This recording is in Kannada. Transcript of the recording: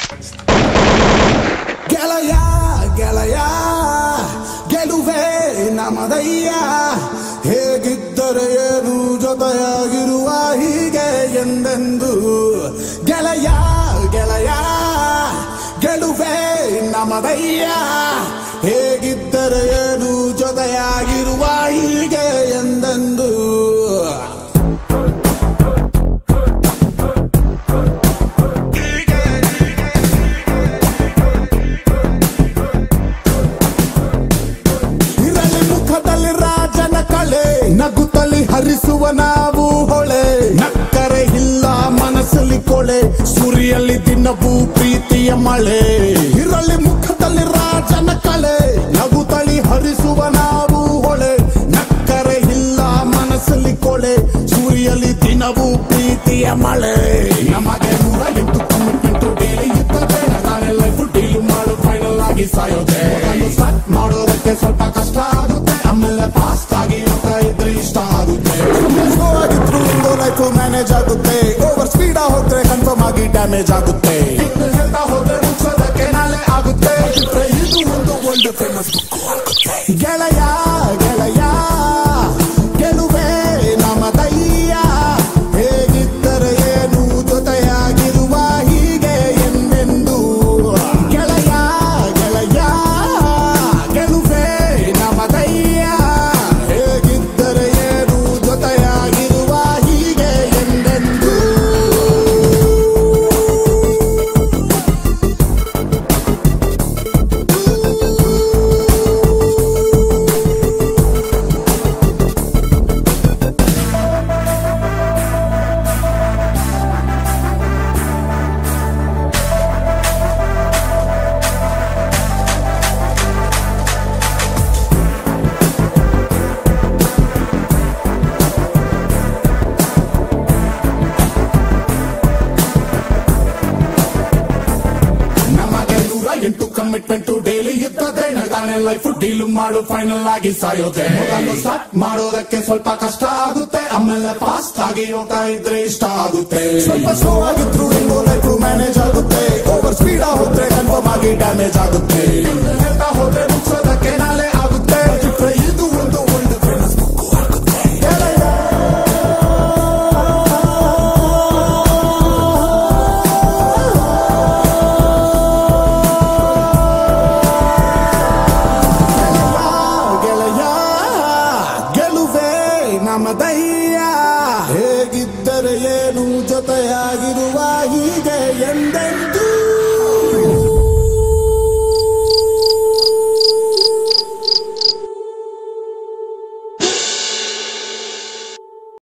ಗೆಳೆಯ ಗೆಳೆಯ ಗೆಲುವೆ ನಮದಯ್ಯ ಹೇಗಿದ್ದರೆ ಏನು ಜೊತೆಯಾಗಿರುವ ಹೀಗೆ ಎಂದೆಂದು ಗೆಳೆಯ ಗೆಳೆಯ ಗೆಲುವೆ ನಮದಯ್ಯ ಹೇಗಿದ್ದರೆ ಏನು ಜೊತೆಯಾಗಿರುವ ಹೀಗೆ ಎಂದೆಂದು ಇರಲಿ ಮುಖದಲ್ಲಿ ರಾಜನ ಕಳೆ ನಗುತ್ತಲಿ ಹರಿಸುವ ನಾವು ಹೊಳೆ ನಕ್ಕರೆ ಇಲ್ಲ ಮನಸ್ಸಲ್ಲಿ ಕೊಳೆ ಸುರಿಯಲ್ಲಿ ದಿನವೂ ಪ್ರೀತಿಯ ಮಳೆ ಇರಲಿ ಮುಖದಲ್ಲಿ ರಾಜನ ಕಳೆ ನಗುತ್ತಲಿ ಹರಿಸುವ ನಾವು ಹೊಳೆ ನಕ್ಕರೆ ಇಲ್ಲ ಮನಸ್ಸಲ್ಲಿ ಕೊಳೆ ಸೂರ್ಯಲಿ ದಿನವೂ ಪ್ರೀತಿಯ ಮಳೆ ನಮಗೆ ನೂರ ಎಂಟು ಕಮಿಟ್ಮೆಂಟ್ ಡೈಲಿ ಇರ್ತದೆ ನಾಳೆ ಲೈಫ್ ಡೀಲ್ ಮಾಡು ಫೈನಲ್ ಆಗಿ ಸಾಯೋದೆ ಸ್ಟಾರ್ಟ್ ಮಾಡೋದಕ್ಕೆ ಸ್ವಲ್ಪ ಕಷ್ಟ ಆಗುತ್ತೆ ಆಮೇಲೆ ಫಾಸ್ಟ್ ಆಗಿ ಹೋಗ್ತಾ ಇದ್ರೆ ಇಷ್ಟ ಆಗುತ್ತೆ ಸ್ಲೋ ಆಗಿದ್ರು ಒಂದು ಲೈಫ್ ಮ್ಯಾನೇಜ್ ಆಗುತ್ತೆ ಓವರ್ ಸ್ಪೀಡ್ ಹೋದ್ರೆ ಕನ್ಫರ್ಮ್ ಆಗಿ ಡ್ಯಾಮೇಜ್ ಆಗುತ್ತೆ ಇನ್ನು ಹೇಳ್ತಾ ಹೋದ್ರೆ ಮುಗಿಸೋದಕ್ಕೆ ನಾಳೆ ಆಗುತ್ತೆ ಬಿಟ್ರೆ ಇದು ಒಂದು ಒಳ್ಳೆ ಫೇಮಸ್ ಗೆಳೆಯ ಗೆಳೆಯ ಗೆಲುವೆ ನಮದಯ್ಯ ಹೇಗಿದ್ದರೆ ಏನು ಜೊತೆಯಾಗಿರುವ ಹೀಗೆ ಎಂದೆಂದು ಗೆಳೆಯ ಗೆಳೆಯ ಗೆಲುವೆ ನಮದಯ್ಯ ಹೇಗಿದ್ದರೆ ಏನು ಜೊತೆಯಾಗಿರುವ ಹೀಗೆ ಎಂದೆಂದು ನಮಗೆ ನೂರ ಎಂಟು ಕಮಿಟ್ಮೆಂಟ್ ಡೈಲಿ ಇರ್ತದೆ ನಗಾನೆ ಲೈಫ್ ಡೀಲ್ ಮಾಡು ಫೈನಲ್ ಆಗಿ ಸಾಯೋದೆ ಮೊದಲು ಸ್ಟಾರ್ಟ್ ಮಾಡೋದಕ್ಕೆ ಸ್ವಲ್ಪ ಕಷ್ಟ ಆಗುತ್ತೆ ಆಮೇಲೆ ಫಾಸ್ಟ್ ಆಗಿ ಹೋಗ್ತಾ ಇದ್ರೆ ಇಷ್ಟ ಆಗುತ್ತೆ ಸ್ವಲ್ಪ ಸ್ಲೋ ಆಗಿದ್ರು ಹೆಂಗೋ ಲೈಫ್ ಮ್ಯಾನೇಜ್ ಆಗುತ್ತೆ ಓವರ್ ಸ್ಪೀಡ್ ಹೋದ್ರೆ ಕನ್ಫರ್ಮ್ ಆಗಿ ಡ್ಯಾಮೇಜ್ ಆಗುತ್ತೆ ಇನ್ನು ಹೇಳ್ತಾ ಹೋದ್ರೆ ಮುಗಿಸೋದಕ್ಕೆ ನಾಳೆ ಆಗುತ್ತೆ ಬಿಟ್ರೆ ಇದು ಒಂದು ಒಳ್ಳೆ ಫೇಮಸ್ ಆಗುತ್ತೆ ಗೆಳೆಯ ಗೆಲುವೆ ನಮದಯ್ಯ ಹೇಗಿದ್ದರೆ ಏನು ಜೊತೆಯಾಗಿರುವ ಹೀಗೆ ಎಂದೆಂದು